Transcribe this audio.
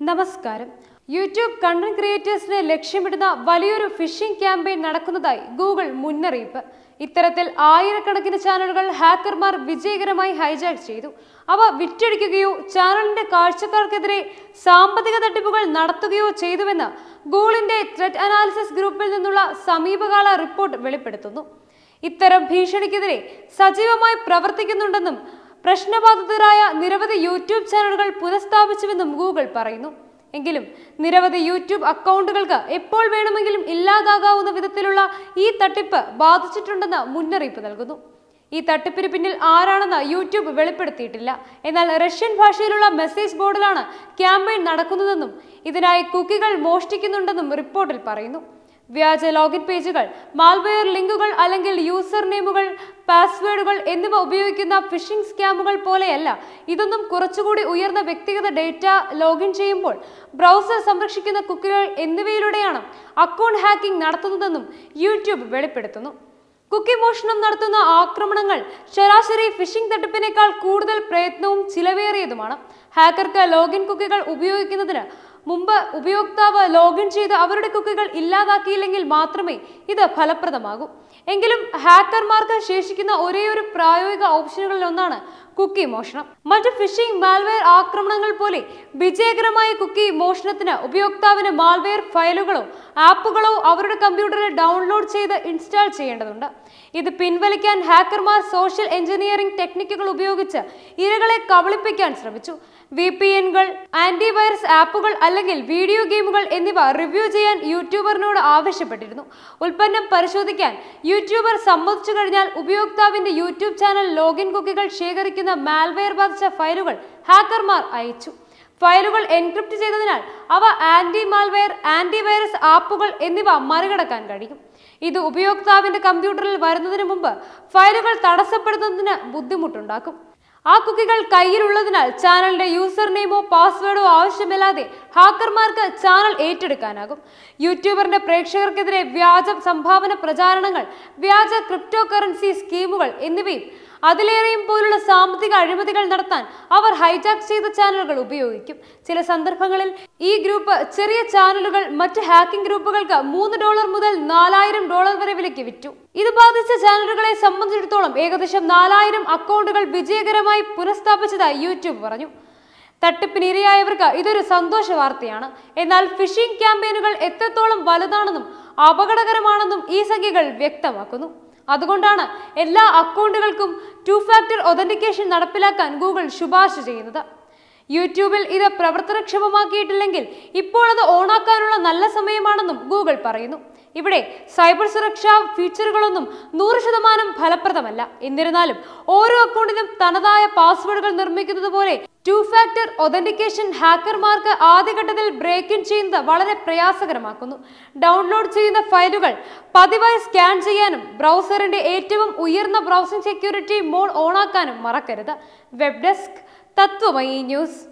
നമസ്കാരം YouTube content ക്രിയേറ്റേഴ്സിനെ ലക്ഷ്യമിടുന്ന വലിയൊരു ഫിഷിംഗ് ക്യാമ്പയിൻ നടക്കുന്നതായി ഗൂഗിൾ മുന്നറിയിപ്പ് ഇത്തരത്തിൽ ആയിരക്കണക്കിന് ചാനലുകൾ ഹാക്കർമാർ വിജയകരമായി ഹൈജാക്ക് ചെയ്തു അവ വിറ്റഴിക്കുകയോ ചാനലിന്റെ കാഴ്ചക്കാർക്കെതിരെ സാമ്പത്തിക തട്ടിപ്പുകൾ നടത്തുകയോ ചെയ്തുവെന്ന് ഗൂഗിളിന്റെ ത്രെറ്റ് അനാലിസിസ് ഗ്രൂപ്പിൽ നിന്നുള്ള സമീപകാല റിപ്പോർട്ട് വെളിപ്പെടുത്തുന്നു ഇത്തരം ഭീഷണിക്കെതിരെ സജീവമായി പ്രവർത്തിക്കുന്നുണ്ടെന്നും പ്രശ്നബാധിതരായ നിരവധി യൂട്യൂബ് ചാനലുകൾ പുനഃസ്ഥാപിച്ചുവെന്നും ഗൂഗിൾ പറയുന്നു എങ്കിലും നിരവധി യൂട്യൂബ് അക്കൗണ്ടുകൾക്ക് എപ്പോൾ വേണമെങ്കിലും ഇല്ലാതാകാവുന്ന വിധത്തിലുള്ള ഈ തട്ടിപ്പ് ബാധിച്ചിട്ടുണ്ടെന്ന് മുന്നറിയിപ്പ് നൽകുന്നു ഈ തട്ടിപ്പിന് പിന്നിൽ ആരാണെന്ന് യൂട്യൂബ് വെളിപ്പെടുത്തിയിട്ടില്ല എന്നാൽ റഷ്യൻ ഭാഷയിലുള്ള മെസ്സേജ് ബോർഡിലാണ് ക്യാമ്പയിൻ നടക്കുന്നതെന്നും ഇതിനായി കുക്കികൾ മോഷ്ടിക്കുന്നുണ്ടെന്നും റിപ്പോർട്ടിൽ പറയുന്നു വ്യാജ ലോഗിൻ പേജുകൾ മാൽവെയർ ലിങ്കുകൾ അല്ലെങ്കിൽ യൂസർ നെയിമുകൾ പാസ്വേഡുകൾ എന്നിവ ഉപയോഗിക്കുന്ന ഫിഷിംഗ് സ്കാമുകൾ പോലെയല്ല ഇതൊന്നും കുറച്ചുകൂടി ഉയർന്ന വ്യക്തിഗത ഡേറ്റ ലോഗിൻ ചെയ്യുമ്പോൾ ബ്രൗസർ സംരക്ഷിക്കുന്ന കുക്കികൾ എന്നിവയിലൂടെയാണ് അക്കൗണ്ട് ഹാക്കിംഗ് നടത്തുന്നതെന്നും യൂട്യൂബ് വെളിപ്പെടുത്തുന്നു കുക്കി മോഷണം നടത്തുന്ന ആക്രമണങ്ങൾ ശരാശരി ഫിഷിംഗ് തട്ടിപ്പിനേക്കാൾ കൂടുതൽ പ്രയത്നവും ചിലവേറിയതുമാണ് ഹാക്കർക്ക് ലോഗിൻ കുക്കികൾ ഉപയോഗിക്കുന്നതിന് മുമ്പ് ഉപയോക്താവ് ലോഗിൻ ചെയ്ത് അവരുടെ കുക്കികൾ ഇല്ലാതാക്കിയില്ലെങ്കിൽ മാത്രമേ ഇത് ഫലപ്രദമാകൂ എങ്കിലും ഹാക്കർമാർക്ക് ശേഷിക്കുന്ന ഒരേയൊരു പ്രായോഗിക ഓപ്ഷനുകളിൽ ഒന്നാണ് കുക്കി മോഷണം മറ്റ് ഫിഷിംഗ് മാൽവെയർ ആക്രമണങ്ങൾ പോലെ വിജയകരമായ കുക്കി മോഷണത്തിന് ഉപയോക്താവിന് മാൽവെയർ ഫയലുകളോ ആപ്പുകളോ അവരുടെ കമ്പ്യൂട്ടറിൽ ഡൗൺലോഡ് ചെയ്ത് ഇൻസ്റ്റാൾ ചെയ്യേണ്ടതുണ്ട് ഇത് പിൻവലിക്കാൻ ഹാക്കർമാർ സോഷ്യൽ എഞ്ചിനീയറിംഗ് ടെക്നിക്കുകൾ ഉപയോഗിച്ച് ഇരകളെ കബളിപ്പിക്കാൻ ശ്രമിച്ചു വി പി എൻകൾ ആന്റിവൈറസ് ആപ്പുകൾ അല്ലെങ്കിൽ വീഡിയോ ഗെയിമുകൾ എന്നിവ റിവ്യൂ ചെയ്യാൻ യൂട്യൂബറിനോട് ആവശ്യപ്പെട്ടിരുന്നു ഉൽപ്പന്നം പരിശോധിക്കാൻ യൂട്യൂബർ സമ്മതിച്ചു കഴിഞ്ഞാൽ ഉപയോക്താവിന്റെ യൂട്യൂബ് ചാനൽ ലോഗിൻ കുക്കികൾ ശേഖരിക്കുന്ന മാൽവെയർ ബാധിച്ച ഫയലുകൾ ഹാക്കർമാർ അയച്ചു ഫയലുകൾ എൻക്രിപ്റ്റ് ചെയ്തതിനാൽ അവ ആന്റി മാൽവെയർ ആന്റിവൈറസ് ആപ്പുകൾ എന്നിവ മറികടക്കാൻ കഴിയും ഇത് ഉപയോക്താവിന്റെ കമ്പ്യൂട്ടറിൽ വരുന്നതിന് മുമ്പ് ഫയലുകൾ തടസ്സപ്പെടുത്തുന്നതിന് ബുദ്ധിമുട്ടുണ്ടാക്കും ആ കുക്കികൾ കയ്യിലുള്ളതിനാൽ ചാനലിന്റെ യൂസർ നെയിമോ പാസ്വേഡോ ആവശ്യമില്ലാതെ ഹാക്കർമാർക്ക് ചാനൽ ഏറ്റെടുക്കാനാകും യൂട്യൂബറിന്റെ പ്രേക്ഷകർക്കെതിരെ വ്യാജ സംഭാവന പ്രചാരണങ്ങൾ വ്യാജ ക്രിപ്റ്റോ കറൻസി സ്കീമുകൾ എന്നിവയും അതിലേറെയും പോലുള്ള സാമ്പത്തിക അഴിമതികൾ നടത്താൻ അവർ ഹൈജാക്ക് ചെയ്ത ചാനലുകൾ ഉപയോഗിക്കും ചില സന്ദർഭങ്ങളിൽ ഈ ഗ്രൂപ്പ് ചെറിയ ചാനലുകൾ മറ്റ് ഹാക്കിംഗ് ഗ്രൂപ്പുകൾക്ക് മൂന്ന് ഡോളർ മുതൽ നാലായിരം ഡോളർ വരെ വിലയ്ക്ക് വിറ്റു ഇത് ബാധിച്ച ചാനലുകളെ സംബന്ധിച്ചിടത്തോളം ഏകദേശം നാലായിരം അക്കൗണ്ടുകൾ വിജയകരമായി പുനഃസ്ഥാപിച്ചതായി യൂട്യൂബ് പറഞ്ഞു തട്ടിപ്പിനിരയായവർക്ക് ഇതൊരു സന്തോഷ വാർത്തയാണ് എന്നാൽ ഫിഷിംഗ് ക്യാമ്പയിനുകൾ എത്രത്തോളം വലുതാണെന്നും അപകടകരമാണെന്നും ഈ സംഖ്യകൾ വ്യക്തമാക്കുന്നു അതുകൊണ്ടാണ് എല്ലാ അക്കൗണ്ടുകൾക്കും ടു ഫാക്ടർ ഒതന്റിക്കേഷൻ നടപ്പിലാക്കാൻ ഗൂഗിൾ ശുപാർശ ചെയ്യുന്നത് യൂട്യൂബിൽ ഇത് പ്രവർത്തനക്ഷമമാക്കിയിട്ടില്ലെങ്കിൽ ഇപ്പോൾ അത് ഓണാക്കാനുള്ള നല്ല സമയമാണെന്നും ഗൂഗിൾ പറയുന്നു ഇവിടെ സൈബർ സുരക്ഷാ ഫീച്ചറുകളൊന്നും നൂറ് ശതമാനം ഫലപ്രദമല്ല എന്നിരുന്നാലും ഓരോ അക്കൗണ്ടിനും തനതായ പാസ്വേഡുകൾ നിർമ്മിക്കുന്നത് പോലെ ടു ഫാക്ടർ ഒതന്റിക്കേഷൻ ഹാക്കർമാർക്ക് ആദ്യഘട്ടത്തിൽ ബ്രേക്ക് ഇൻ ചെയ്യുന്നത് വളരെ പ്രയാസകരമാക്കുന്നു ഡൗൺലോഡ് ചെയ്യുന്ന ഫയലുകൾ പതിവായി സ്കാൻ ചെയ്യാനും ബ്രൗസറിന്റെ ഏറ്റവും ഉയർന്ന ബ്രൗസിംഗ് സെക്യൂരിറ്റി മോഡ് ഓണാക്കാനും മറക്കരുത് വെബ് ഡെസ്ക് തത്വമയി ന്യൂസ്